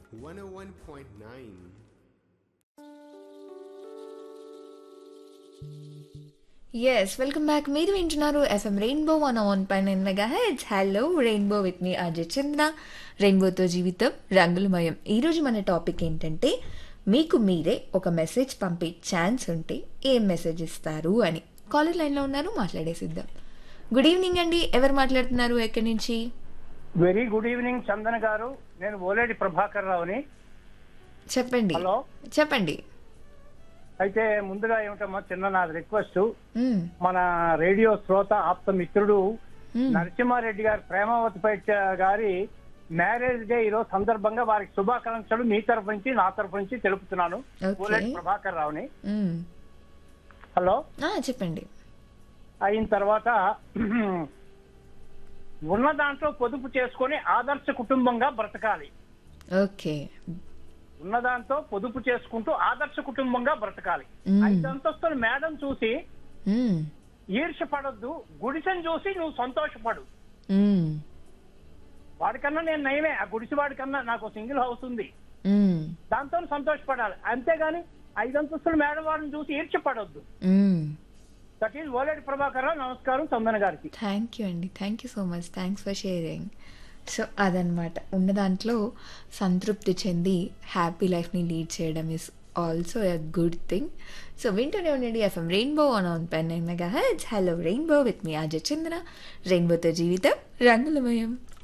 101.9. Yes welcome back మీరు వింటున్నారు FM rainbow one one పైన mega heads hello rainbow with మీ అజయ్ చంద్ర రెయిన్బోతో జీవితం రంగులమయం ఈరోజు మన టాపిక్ ఏంటంటే మీకు మీరే ఒక మెసేజ్ పంపే ఛాన్స్ ఉంటే ఏం మెసేజ్ ఇస్తారు అని కాలర్ లైన్లో ఉన్నారు మాట్లాడేసిద్దాం గుడ్ ఈవినింగ్ అండి ఎవరు మాట్లాడుతున్నారు ఎక్కడి నుంచి వెరీ గుడ్ ఈవినింగ్ చందన గారు నేను ఓలేడి ప్రభాకర్ రావుని చెప్పండి హలో చెప్పండి అయితే ముందుగా ఏమిటమ్మా చిన్న నా రిక్వెస్ట్ మ్మ్. మన రేడియో శ్రోత ఆప్త మిత్రుడు మ్మ్. నరసింహారెడ్డి గారు ప్రేమావతి పైట గారి మ్యారేజ్ డే ఈరోజు సందర్భంగా వారికి శుభాకాంక్షలు మీ తరఫు నుంచి నా తరఫు నుంచి తెలుపుతున్నాను Okay. ఓలేడి ప్రభాకర్ రావుని మ్మ్. హలో ఆ, చెప్పండి అయిన తర్వాత ఉన్న దాంట్లో పొదుపు చేసుకొని ఆదర్శ కుటుంబంగా బ్రతకాలి ఓకే ఉన్న దాంతో పొదుపు చేసుకుంటూ ఆదర్శ కుటుంబంగా బ్రతకాలి మ్మ్. ఐదు అంతస్తుల మేడం చూసి మ్మ్. ఈర్ష పడొద్దు గుడిసెను చూసి నువ్వు సంతోషపడు మ్మ్. వాడికన్నా నేను నయమే ఆ గుడిసె వాడికన్నా నాకు సింగిల్ హౌస్ ఉంది మ్మ్. దాంతో సంతోషపడాలి అంతేగాని ఐదు అంతస్తుల మేడం వాడిని చూసి ఈర్ష పడొద్దు మ్మ్. దట్ ఈజ్ ఓలేడి ప్రభాకర్ రావు నమస్కారం చందన గారికి థ్యాంక్ యూ అండి thank you so much thanks for sharing so అదనమాట ఉన్న దాంట్లో సంతృప్తి చెంది హ్యాపీ లైఫ్ని లీడ్ చేయడం is also a good thing so వింటూనే ఉండండి ఎఫ్ఎం రెయిన్బో ఆన్ ఆన్ పెన్ mega heads hello rainbow with మీ అజయ్ చంద్ర రెయిన్బోతో జీవితం రంగులమయం